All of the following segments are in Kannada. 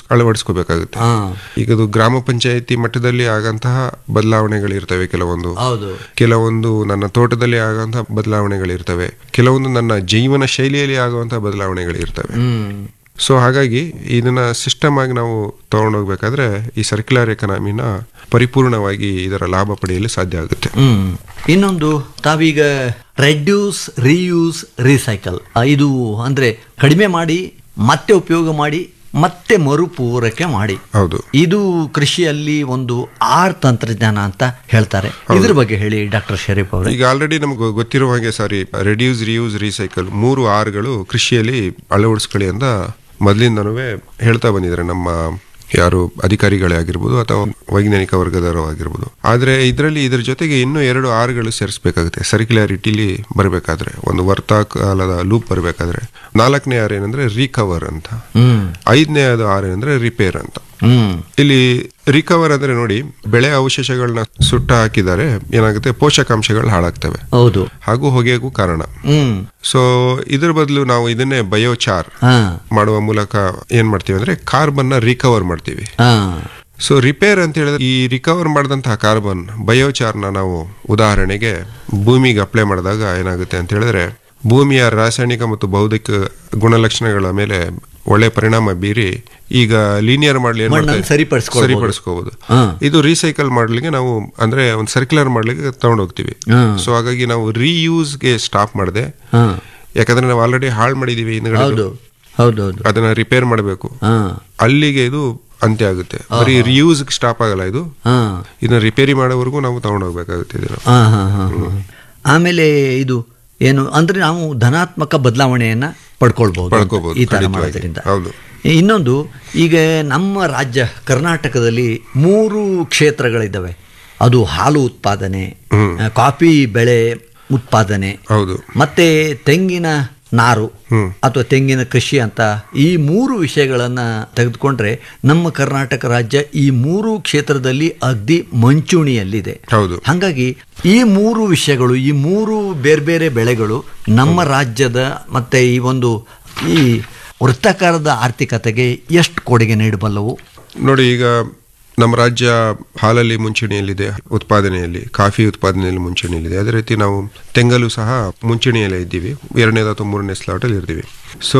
ಅಳವಡಿಸ್ಕೋಬೇಕಾಗುತ್ತೆ ಹಾ ಈಗ ಅದು ಗ್ರಾಮ ಪಂಚಾಯತಿ ಮಟ್ಟದಲ್ಲಿ ಆಗಂತಹ ಬದಲಾವಣೆಗಳಿರ್ತವೆ ಕೆಲವೊಂದು ಹೌದು ಕೆಲವೊಂದು ನನ್ನ ತೋಟದಲ್ಲಿ ಆಗುವಂತಹ ಬದಲಾವಣೆಗಳಿರ್ತವೆ ಕೆಲವೊಂದು ನನ್ನ ಜೀವನ ಶೈಲಿಯಲ್ಲಿ ಆಗುವಂತಹ ಬದಲಾವಣೆಗಳಿರ್ತವೆ ಹ್ಮ್ ಸೊ ಹಾಗಾಗಿ ಇದನ್ನ ಸಿಸ್ಟಮ್ ಆಗಿ ನಾವು ತಗೊಂಡೋಗ್ಬೇಕಾದ್ರೆ ಈ ಸರ್ಕ್ಯುಲರ್ ಎಕನಾಮಿನ ಪರಿಪೂರ್ಣವಾಗಿ ಇದರ ಲಾಭ ಪಡೆಯಲು ಸಾಧ್ಯ ಆಗುತ್ತೆ ಹ್ಮ್ ಇನ್ನೊಂದು ತಾವೀಗ ರೆಡ್ಯೂಸ್ ರೀಯೂಸ್ ರೀಸೈಕಲ್ ಇದು ಅಂದ್ರೆ ಕಡಿಮೆ ಮಾಡಿ ಮತ್ತೆ ಉಪಯೋಗ ಮಾಡಿ ಮತ್ತೆ ಮರುಪೂರಕೆ ಮಾಡಿ ಹೌದು ಇದು ಕೃಷಿಯಲ್ಲಿ ಒಂದು ಆರ್ ತಂತ್ರಜ್ಞಾನ ಅಂತ ಹೇಳ್ತಾರೆ ಇದ್ರ ಬಗ್ಗೆ ಹೇಳಿ ಡಾಕ್ಟರ್ ಶರೀಫ್ ಅವರೇ ಈಗ ಆಲ್ರೆಡಿ ನಮ್ಗೆ ಗೊತ್ತಿರುವ ಹಾಗೆ ಸಾರಿ ರೆಡ್ಯೂಸ್ ರಿಯೂಸ್ ರೀಸೈಕಲ್ ಮೂರು ಆರ್ಗಳು ಕೃಷಿಯಲ್ಲಿ ಅಳವಡಿಸ್ಕೊಳ್ಳಿ ಅಂತ ಮೊದಲಿಂದನೂ ಹೇಳ್ತಾ ಬಂದಿದ್ದಾರೆ ನಮ್ಮ ಯಾರು ಅಧಿಕಾರಿಗಳೇ ಆಗಿರ್ಬೋದು ಅಥವಾ ವೈಜ್ಞಾನಿಕ ವರ್ಗದವರು ಆಗಿರ್ಬೋದು ಆದ್ರೆ ಇದರಲ್ಲಿ ಇದ್ರ ಜೊತೆಗೆ ಇನ್ನೂ ಎರಡು ಆರ್ಗಳು ಸೇರಿಸಬೇಕಾಗುತ್ತೆ ಸರ್ಕ್ಯುಲಾರಿಟಿಲಿ ಬರಬೇಕಾದ್ರೆ ಒಂದು ವರ್ತಾಕಾಲದ ಲೂಪ್ ಬರಬೇಕಾದ್ರೆ ನಾಲ್ಕನೇ ಆರ್ ಏನಂದ್ರೆ ರಿಕವರ್ ಅಂತ ಹ್ಮ್ ಐದನೇ ಅದು ಆರ್ ಏನಂದ್ರೆ ರಿಪೇರ್ ಅಂತ ಹ್ಮ್ ಇಲ್ಲಿ ರಿಕವರ್ ಅಂದ್ರೆ ನೋಡಿ ಬೆಳೆ ಅವಶೇಷಗಳನ್ನ ಸುಟ್ಟ ಹಾಕಿದ್ದಾರೆ ಏನಾಗುತ್ತೆ ಪೋಷಕಾಂಶಗಳು ಹಾಳಾಗ್ತವೆ ಹೌದು ಹಾಗೂ ಹೊಗೆಗೂ ಕಾರಣ ಹ್ಮ್ ಸೊ ಇದ್ರ ಬದಲು ನಾವು ಇದನ್ನೇ ಬಯೋಚಾರ್ ಹಾ ಮಾಡುವ ಮೂಲಕ ಏನ್ ಮಾಡ್ತೀವಿ ಅಂದ್ರೆ ಕಾರ್ಬನ್ ನ ರಿಕವರ್ ಮಾಡ್ತೀವಿ ಹಾ ಸೊ ರಿಪೇರ್ ಅಂತ ಹೇಳಿದ್ರೆ ಈ ರಿಕವರ್ ಮಾಡಿದಂತಹ ಕಾರ್ಬನ್ ಬಯೋಚಾರ್ನ ನಾವು ಉದಾಹರಣೆಗೆ ಭೂಮಿಗೆ ಅಪ್ಲೈ ಮಾಡಿದಾಗ ಏನಾಗುತ್ತೆ ಅಂತ ಹೇಳಿದ್ರೆ ಭೂಮಿಯ ರಾಸಾಯನಿಕ ಮತ್ತು ಬೌದ್ಧಿಕ ಗುಣಲಕ್ಷಣಗಳ ಮೇಲೆ ಒಳ್ಳೆ ಪರಿಣಾಮ ಬೀರಿ ಈಗ ಲೀನಿಯರ್ ಮಾಡ್ಲಿ ಏನ್ ಮಣ್ಣನ್ನು ಮಾಡ್ತಾರೆ? ಸರಿಪಡಿಸ್ಕೊಳ್ಬೋದು. ಸರಿಪಡಿಸ್ಕೋಬಹುದು ಹಾ. ಇದು ರೀಸೈಕಲ್ ಮಾಡ್ಲಿಕ್ಕೆ ನಾವು ಅಂದ್ರೆ ಒಂದು ಸರ್ಕ್ಯುಲರ್ ಮಾಡ್ಲಿಕ್ಕೆ ತಗೊಂಡೋಗ್ತೀವಿ ಹಾ. ಸೊ ಹಾಗಾಗಿ ನಾವು ರೀಯೂಸ್ಗೆ ಸ್ಟಾಪ್ ಮಾಡದೆ ಹಾ ಯಾಕಂದ್ರೆ ನಾವು ಆಲ್ರೆಡಿ ಹಾಳು ಮಾಡಿದೀವಿ ಹಿಂದ್ಗಡೆ ಹೌದು ಹೌದು ಹೌದು ಅದನ್ನ ರಿಪೇರ್ ಮಾಡಬೇಕು ಹಾ ಅಲ್ಲಿಗೆ ಇದು ಅಂತ್ಯ ಆಗುತ್ತೆ ಬರೀ ರಿಯೂಸ್ ಸ್ಟಾಪ್ ಆಗಲ್ಲ ಇದು ಹಾ ಇದನ್ನ ರಿಪೇರಿ ಮಾಡೋವರೆಗೂ ನಾವು ತಗೊಂಡೋಗ್ಬೇಕಾಗುತ್ತೆ ಇದನ್ನ ಹಾ ಹಾ ಹಾ ಹಾ. ಆಮೇಲೆ ಇದು ಏನು ಅಂದ್ರೆ ನಾವು ಧನಾತ್ಮಕ ಬದಲಾವಣೆಯನ್ನ ಪಡ್ಕೊಳ್ಬಹುದು ಪಡ್ಕೋಬಹುದು, ಈ ತರ ಖಂಡಿತವಾಗಿ. ಮಾಡೋದ್ರಿಂದ ಹೌದು. ಇನ್ನೊಂದು ಈಗ ನಮ್ಮ ರಾಜ್ಯ ಕರ್ನಾಟಕದಲ್ಲಿ ಮೂರು ಕ್ಷೇತ್ರಗಳಿದ್ದಾವೆ ಅದು ಹಾಲು ಉತ್ಪಾದನೆ ಆ, ಕಾಫಿ ಬೆಳೆ ಉತ್ಪಾದನೆ ಹೌದು ಮತ್ತೆ ತೆಂಗಿನ ನಾರು ಅಥವಾ ತೆಂಗಿನ ಕೃಷಿ ಅಂತ ಈ ಮೂರು ವಿಷಯಗಳನ್ನ ತೆಗೆದುಕೊಂಡ್ರೆ ನಮ್ಮ ಕರ್ನಾಟಕ ರಾಜ್ಯ ಈ ಮೂರು ಕ್ಷೇತ್ರದಲ್ಲಿ ಅಗ್ದಿ ಮಂಚೂಣಿಯಲ್ಲಿದೆ ಹೌದು ಹಾಗಾಗಿ ಈ ಮೂರು ವಿಷಯಗಳು ಈ ಮೂರು ಬೇರೆ ಬೇರೆ ಬೆಳೆಗಳು ನಮ್ಮ ರಾಜ್ಯದ ಮತ್ತೆ ಈ ಒಂದು ಈ ವೃತ್ತಾಕಾರದ ಆರ್ಥಿಕತೆಗೆ ಎಷ್ಟು ಕೊಡುಗೆ ನೀಡಬಲ್ಲವು ನೋಡಿ ಈಗ ನಮ್ಮ ರಾಜ್ಯ ಹಾಲಲ್ಲಿ ಮುಂಚೂಣಿಯಲ್ಲಿದೆ ಉತ್ಪಾದನೆಯಲ್ಲಿ ಕಾಫಿ ಉತ್ಪಾದನೆಯಲ್ಲಿ ಮುಂಚೂಣಿಯಲ್ಲಿದೆ ಅದೇ ರೀತಿ ನಾವು ತೆಂಗಲು ಸಹ ಮುಂಚೂಣಿಯಲ್ಲೇ ಇದ್ದೀವಿ ಎರಡನೇದು ಅಥವಾ ಮೂರನೇ ಸ್ಲಾಟಲ್ಲಿ ಇರ್ತೀವಿ ಸೊ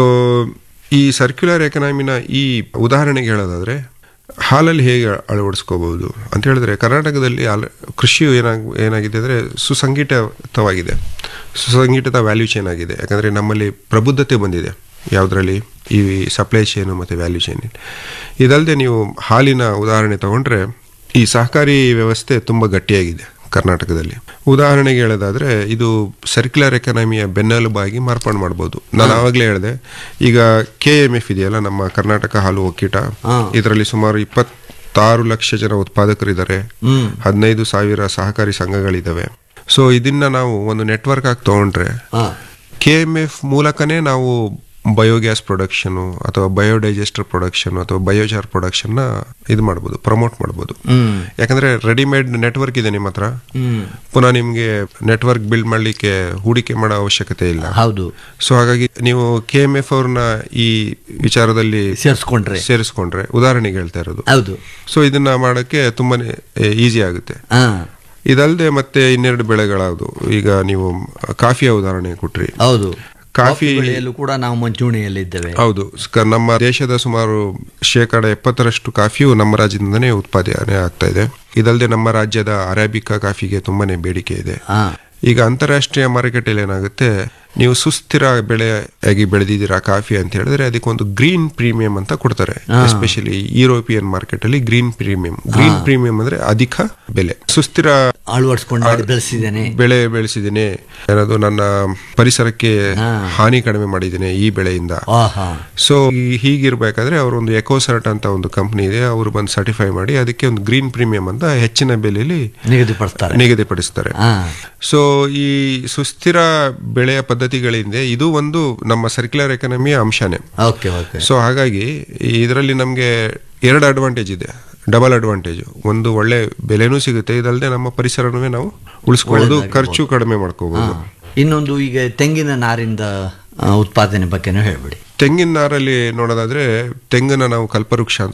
ಈ ಸರ್ಕ್ಯುಲರ್ ಎಕನಾಮಿನ ಈ ಉದಾಹರಣೆಗೆ ಹೇಳೋದಾದ್ರೆ ಹಾಲಲ್ಲಿ ಹೇಗೆ ಅಳವಡಿಸ್ಕೋಬಹುದು ಅಂತ ಹೇಳಿದ್ರೆ ಕರ್ನಾಟಕದಲ್ಲಿ ಹಾಲ್- ಕೃಷಿಯು ಏನಾಗ ಏನಾಗಿದೆ ಅಂದರೆ ಸುಸಂಘಟಿತವಾಗಿದೆ ಸುಸಂಘಟಿತ ವ್ಯಾಲ್ಯೂ ಚೈನ್ ಆಗಿದೆ ಯಾಕಂದರೆ ನಮ್ಮಲ್ಲಿ ಪ್ರಬುದ್ಧತೆ ಬಂದಿದೆ ಯಾವುದರಲ್ಲಿ ಈ ಸಪ್ಲೈ ಚೈನು ಮತ್ತು ವ್ಯಾಲ್ಯೂ ಚೈನ್ ಇದಲ್ಲದೆ ನೀವು ಹಾಲಿನ ಉದಾಹರಣೆ ತಗೊಂಡ್ರೆ ಈ ಸಹಕಾರಿ ವ್ಯವಸ್ಥೆ ತುಂಬ ಗಟ್ಟಿಯಾಗಿದೆ ಕರ್ನಾಟಕದಲ್ಲಿ ಉದಾಹರಣೆಗೆ ಹೇಳೋದಾದ್ರೆ ಇದು ಸರ್ಕ್ಯುಲರ್ ಎಕನಾಮಿಯ ಬೆನ್ನೆಲುಬಾಗಿ ಮಾರ್ಪಾಡು ಮಾಡ್ಬೋದು ನಾನು ಆವಾಗಲೇ ಹೇಳಿದೆ ಈಗ ಕೆ ಎಮ್ ಎಫ್ ಇದೆಯಲ್ಲ ನಮ್ಮ ಕರ್ನಾಟಕ ಹಾಲು ಒಕ್ಕೂಟ ಇದರಲ್ಲಿ ಸುಮಾರು ಇಪ್ಪತ್ತಾರು ಲಕ್ಷ ಜನ ಉತ್ಪಾದಕರಿದ್ದಾರೆ ಹದಿನೈದು ಸಾವಿರ ಸಹಕಾರಿ ಸಂಘಗಳಿದ್ದಾವೆ ಸೊ ಇದನ್ನ ನಾವು ಒಂದು ನೆಟ್ವರ್ಕ್ ಆಗಿ ತಗೊಂಡ್ರೆ ಕೆ ಎಮ್ ಎಫ್ ಮೂಲಕನೇ ನಾವು ಬಯೋಗ್ಯಾಸ್ ಪ್ರೊಡಕ್ಷನು ಅಥವಾ ಬಯೋಡೈಜೆಸ್ಟರ್ ಪ್ರೊಡಕ್ಷನ್ ಅಥವಾ ಬಯೋಚಾರ್ ಪ್ರೊಡಕ್ಷನ್ನ ಇದು ಮಾಡ್ಬೋದು ಪ್ರಮೋಟ್ ಮಾಡ್ಬೋದು ಯಾಕಂದ್ರೆ ರೆಡಿಮೇಡ್ ನೆಟ್ವರ್ಕ್ ಇದೆ ನಿಮ್ಮ ಹತ್ರ ಪುನಃ ನಿಮಗೆ ನೆಟ್ವರ್ಕ್ ಬಿಲ್ಡ್ ಮಾಡಲಿಕ್ಕೆ ಹೂಡಿಕೆ ಮಾಡೋ ಅವಶ್ಯಕತೆ ಇಲ್ಲ ಹೌದು ಸೊ ಹಾಗಾಗಿ ನೀವು ಕೆ ಎಮ್ ಎಫ್ ಅವ್ರನ್ನ ಈ ವಿಚಾರದಲ್ಲಿ ಸೇರಿಸ್ಕೊಂಡ್ರೆ ಸೇರಿಸ್ಕೊಂಡ್ರೆ ಉದಾಹರಣೆಗೆ ಹೇಳ್ತಾ ಇರೋದು ಹೌದು ಸೊ ಇದನ್ನ ಮಾಡೋಕ್ಕೆ ತುಂಬಾನೇ ಈಸಿ ಆಗುತ್ತೆ ಹಾ ಇದಲ್ಲದೆ ಮತ್ತೆ ಇನ್ನೆರಡು ಬೆಳೆಗಳಾವುದು ಈಗ ನೀವು ಕಾಫಿಯ ಉದಾಹರಣೆ ಕೊಟ್ರಿ ಹೌದು ಕಾಫಿ ಬೆಳೆಯಲು ಕೂಡ ನಾವು ಮಂಚೂಣಿಯಲ್ಲಿದ್ದೇವೆ ಹೌದು ಕ- ನಮ್ಮ ದೇಶದ ಸುಮಾರು ಶೇಕಡ ಎಪ್ಪತ್ತರಷ್ಟು ಕಾಫಿಯು ನಮ್ಮ ರಾಜ್ಯದಿಂದನೇ ಉತ್ಪಾದನೆ ಆಗ್ತಾ ಇದೆ ಇದಲ್ಲದೆ ನಮ್ಮ ರಾಜ್ಯದ ಅರೇಬಿಕಾ ಕಾಫಿಗೆ ತುಂಬಾನೇ ಬೇಡಿಕೆ ಇದೆ ಹಾ ಈಗ ಅಂತಾರಾಷ್ಟ್ರೀಯ ಮಾರುಕಟ್ಟೆಯಲ್ಲಿ ಏನಾಗುತ್ತೆ ನೀವು ಸುಸ್ಥಿರ ಬೆಳೆಯಾಗಿ ಬೆಳೆದಿದ್ದೀರಾ ಕಾಫಿ ಅಂತ ಹೇಳಿದ್ರೆ ಅದಕ್ಕೆ ಒಂದು ಗ್ರೀನ್ ಪ್ರೀಮಿಯಂ ಅಂತ ಕೊಡ್ತಾರೆ ಎಸ್ಪೆಷಲಿ ಯುರೋಪಿಯನ್ ಮಾರ್ಕೆಟ್ ಅಲ್ಲಿ ಗ್ರೀನ್ ಪ್ರೀಮಿಯಂ ಗ್ರೀನ್ ಪ್ರೀಮಿಯಂ ಅಂದ್ರೆ ಅಧಿಕ ಬೆಲೆ ಸುಸ್ಥಿರ ಅಳವಡಿಸ್ಕೊಂಡು ಮಾಡಿ ಬೆಳೆಸಿದ್ದೇನೆ ಬೆಳೆ ಬೆಳೆಸಿದ್ದೇನೆ ಏನದು ನನ್ನ ಪರಿಸರಕ್ಕೆ ಹಾನಿ ಕಡಿಮೆ ಮಾಡಿದ್ದೇನೆ ಈ ಬೆಳೆಯಿಂದ ಆಹಾ ಸೊ ಹೀಗಿರ್ಬೇಕಾದ್ರೆ ಅವರು ಒಂದು ಎಕೋಸರ್ಟ್ ಅಂತ ಒಂದು ಕಂಪ್ನಿ ಇದೆ ಅವರು ಬಂದು ಸರ್ಟಿಫೈ ಮಾಡಿ ಅದಕ್ಕೆ ಒಂದು ಗ್ರೀನ್ ಪ್ರೀಮಿಯಂ ಅಂತ ಹೆಚ್ಚಿನ ಬೆಲೆಯಲ್ಲಿ ನಿಗದಿಪಡಿಸ್ತಾರೆ ನಿಗದಿಪಡಿಸ್ತಾರೆ ಹಾ ಸೊ ಈ ಸುಸ್ಥಿರ ಬೆಳೆಯ ಪದ್ಧತಿಗಳಿಂದ ಇದು ಒಂದು ನಮ್ಮ ಸರ್ಕ್ಯುಲರ್ ಎಕನಮಿಯ ಅಂಶನೇ ಓಕೆ ಓಕೆ ಸೊ ಹಾಗಾಗಿ ಇದರಲ್ಲಿ ನಮಗೆ ಎರಡು ಅಡ್ವಾಂಟೇಜ್ ಇದೆ ಡಬಲ್ ಅಡ್ವಾಂಟೇಜ್ ಒಂದು ಒಳ್ಳೆ ಬೆಲೆನೂ ಸಿಗುತ್ತೆ ಇದಲ್ಲದೆ ನಮ್ಮ ಪರಿಸರನೂ ನಾವು ಉಳಿಸ್ಕೊಳ್ಳೋದು ಖರ್ಚು ಕಡಿಮೆ ಮಾಡ್ಕೋಬಹುದು ಇನ್ನೊಂದು ಈಗ ತೆಂಗಿನ ನಾರಿಂದ ಆ, ಉತ್ಪಾದನೆ ಬಗ್ಗೆನೂ ಹೇಳ್ಬಿಡಿ ತೆಂಗಿನ ನಾರಲ್ಲಿ ನೋಡೋದಾದ್ರೆ ತೆಂಗನ್ನ ನಾವು ಕಲ್ಪವೃಕ್ಷ ಅಂತ